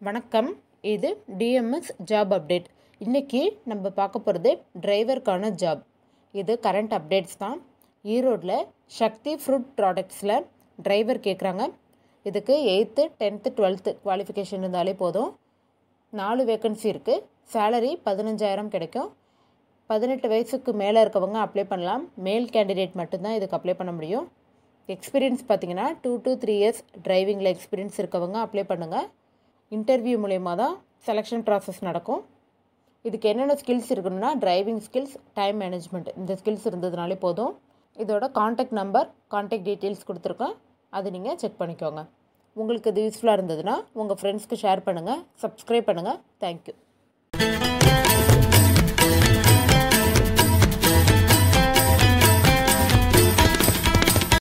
வணக்கம் இது TMS job update இன்றைக்கி நம்ம பார்க்க போகிறது டிரைவருக்கான ஜாப் இது கரண்ட் அப்டேட்ஸ் தான் ஈரோட்டில் சக்தி ஃப்ரூட் ப்ராடக்ட்ஸில் டிரைவர் கேட்குறாங்க இதுக்கு எயித்து டென்த்து டுவெல்த்து குவாலிஃபிகேஷன் இருந்தாலே போதும் நாலு வேக்கன்சி இருக்குது சேலரி பதினஞ்சாயிரம் கிடைக்கும் பதினெட்டு வயசுக்கு மேலே இருக்கவங்க அப்ளை பண்ணலாம் மேல் கேண்டிடேட் மட்டும்தான் இதுக்கு அப்ளை பண்ண முடியும் எக்ஸ்பீரியன்ஸ் பார்த்தீங்கன்னா டூ to த்ரீ இயர்ஸ் டிரைவிங்கில் எக்ஸ்பீரியன்ஸ் இருக்கவங்க அப்ளை பண்ணுங்கள் இன்டர்வியூ மூலயமா தான் செலெக்ஷன் ப்ராசஸ் நடக்கும் இதுக்கு என்னென்ன ஸ்கில்ஸ் இருக்கணும்னா டிரைவிங் ஸ்கில்ஸ் டைம் மேனேஜ்மெண்ட் இந்த ஸ்கில்ஸ் இருந்ததுனாலே போதும் இதோட காண்டாக்ட் நம்பர் காண்டாக்ட் டீட்டெயில்ஸ் கொடுத்துருக்கேன் அதை நீங்கள் செக் பண்ணிக்கோங்க உங்களுக்கு இது யூஸ்ஃபுல்லாக இருந்ததுன்னா உங்கள் ஃப்ரெண்ட்ஸ்க்கு ஷேர் பண்ணுங்கள் சப்ஸ்கிரைப் பண்ணுங்கள் தேங்க்யூ